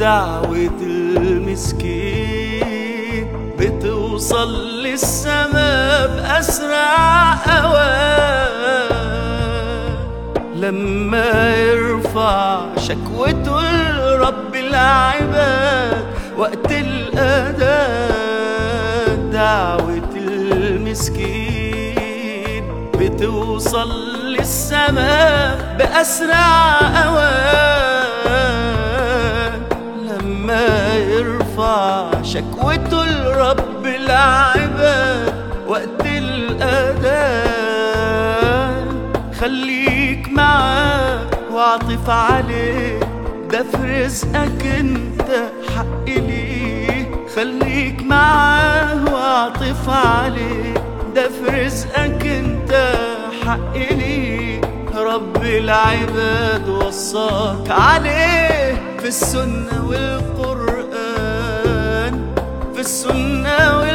دعوة المسكين بتوصل للسما بأسرع أوان لما يرفع شكوته لرب العباد وقت الأذان دعوة المسكين بتوصل للسما بأسرع أوان لما يرفع شكوته لرب العباد وقت الأذان خليك معاه واعطف عليه ده في رزقك انت حق ليه خليك معاه واعطف عليه ده في رزقك انت حق ليه رب العباد وصاك عليه في السنة والقرآن في السنة والقرآن